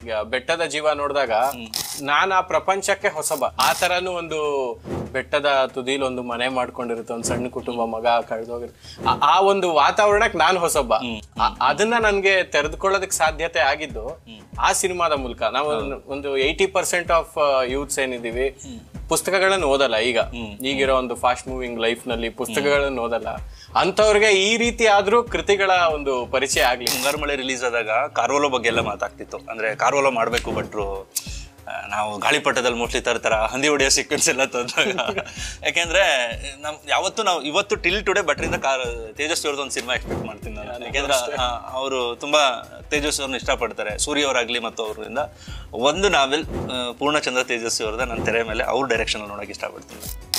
ಈಗ ಬೆಟ್ಟದ ಜೀವ ನೋಡಿದಾಗ ನಾನ್ ಆ ಪ್ರಪಂಚಕ್ಕೆ ಹೊಸಬ ಆ ತರನು ಒಂದು ಬೆಟ್ಟದ ತುದಿಲ್ ಒಂದು ಮನೆ ಮಾಡ್ಕೊಂಡಿರುತ್ತೆ ಒಂದು ಸಣ್ಣ ಕುಟುಂಬ ಮಗ ಕಳೆದೋಗಿರುತ್ತೆ ಆ- ಆ ಒಂದು ವಾತಾವರಣಕ್ಕೆ ನಾನು ಹೊಸಬ ಆ- ಅದನ್ನ ನನ್ಗೆ ತೆರೆದುಕೊಳ್ಳೋದಕ್ಕೆ ಸಾಧ್ಯತೆ ಆಗಿದ್ದು ಆ ಸಿನಿಮಾದ ಮೂಲಕ ನಾವು ಒಂದು- ಒಂದು ಏಯ್ಟಿ ಪರ್ಸೆಂಟ್ ಆಫ್ ಯೂತ್ಸ್ ಏನಿದೀವಿ ಪುಸ್ತಕಗಳನ್ನು ಓದಲ್ಲ ಈಗ ಈಗಿರೋ ಒಂದು ಫಾಸ್ಟ್ ಮೂವಿಂಗ್ ಲೈಫ್ ನಲ್ಲಿ ಪುಸ್ತಕಗಳನ್ನು ಓದಲ್ಲ ಅಂತವ್ರಿಗೆ ಈ ರೀತಿ ಆದ್ರೂ ಕೃತಿಗಳ ಒಂದು ಪರಿಚಯ ಆಗ್ಲಿ ಮುಂಗಾರು ಮಳೆ ರಿಲೀಸ್ ಆದಾಗ ಕಾರ್ವೋಲೋ ಬಗ್ಗೆ ಎಲ್ಲ ಮಾತಾಗ್ತಿತ್ತು ಅಂದ್ರೆ ಕಾರ್ವೋಲೋ ಮಾಡಬೇಕು ಬಟ್ರು ಆ, ನಾವು ಗಾಳಿಪಟದಲ್ಲಿ ಮೋಸ್ಟ್ಲಿ ತರ್ತಾರ ಹಂದಿ ಹೊಡೆಯೋ ಸೀಕ್ವೆನ್ಸ್ ಎಲ್ಲ ತಂದಾಗ ಯಾಕೆಂದ್ರೆ ನಮ್ ಯಾವತ್ತು ನಾವು ಇವತ್ತು ಟಿಲ್ ಟುಡೇ ಬಟ್ರಿಂದ ಕಾರ್ ತೇಜಸ್ವಿ ಅವ್ರದ್ದು ಒಂದು ಸಿನಿಮಾ ಎಕ್ಸ್ಪೆಕ್ಟ್ ಮಾಡ್ತೀನಿ ನಾನು ಯಾಕೆಂದ್ರೆ ಅವರು ತುಂಬಾ ತೇಜಸ್ವಿ ಅವ್ರನ್ನ ಇಷ್ಟಪಡ್ತಾರೆ ಸೂರ್ಯ ಅವರಾಗ್ಲಿ ಮತ್ತು ಅವರಿಂದ ಒಂದು ನಾವೆಲ್ ಪೂರ್ಣಚಂದ್ರ ತೇಜಸ್ವಿ ಅವ್ರದ ನನ್ನ ತೆರೆ ಮೇಲೆ ಅವ್ರ ಡೈರೆಕ್ಷನ್ ನೋಡೋಕೆ ಇಷ್ಟಪಡ್ತೀನಿ